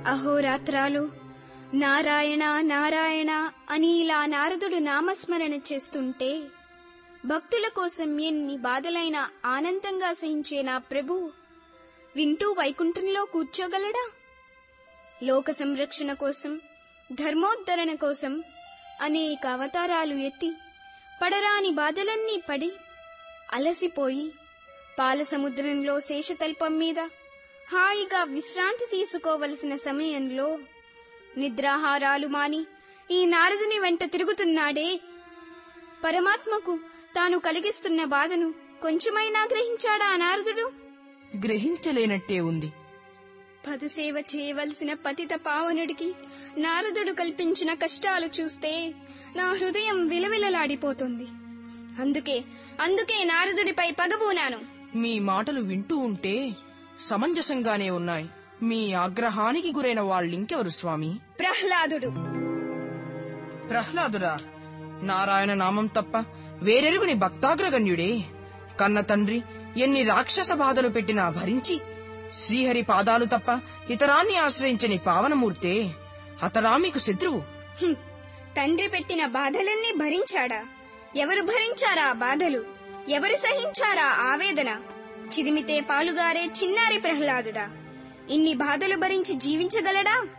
అహోరాత్రాలు నారాయణ నారాయణ అని ఇలా నారదుడు నామస్మరణ చేస్తుంటే భక్తుల కోసం ఎన్ని బాధలైనా ఆనందంగా సహించే నా ప్రభువు వింటూ వైకుంఠంలో కూర్చోగలడా లోక సంరక్షణ కోసం ధర్మోద్ధరణ కోసం అనేక అవతారాలు ఎత్తి పడరాని బాధలన్నీ పడి అలసిపోయి పాల సముద్రంలో శేషతల్పం మీద హాయిగా విశ్రాంతి తీసుకోవలసిన సమయంలో నిద్రాహారాలు మాని ఈ నారదుని వెంట తిరుగుతున్నాడే పరమాత్మకు తాను కలిగిస్తున్న బాధను కొంచెమైనా గ్రహించాడా ఆ నారదుడు గ్రహించలేనట్టే ఉంది పదసేవ చేయవలసిన పతిత పావనుడికి నారదుడు కల్పించిన కష్టాలు చూస్తే నా హృదయం విలవిలలాడిపోతుంది అందుకే అందుకే నారదుడిపై పగబూనాను మీ మాటలు వింటూ ఉంటే సమంజసంగానే ఉన్నాయి మీ ఆగ్రహానికి గురైన వాళ్ళింకెవరు స్వామి ప్రహ్లాదుడు ప్రహ్లాదుడా నారాయణ నామం తప్ప వేరెరుగుని భక్తాగ్రగణ్యుడే కన్న తండ్రి ఎన్ని రాక్షస బాధలు పెట్టినా భరించి శ్రీహరి పాదాలు తప్ప ఇతరాన్ని ఆశ్రయించని పావనమూర్తే అతడా మీకు శత్రువు హ్మ్. తండ్రి పెట్టిన బాధలన్నీ భరించాడా ఎవరు భరించారా ఆ బాధలు ఎవరు సహించారా ఆవేదన చిదిమితే పాలుగారే చిన్నారి ప్రహ్లాదుడా ఇన్ని బాధలు భరించి జీవించగలడా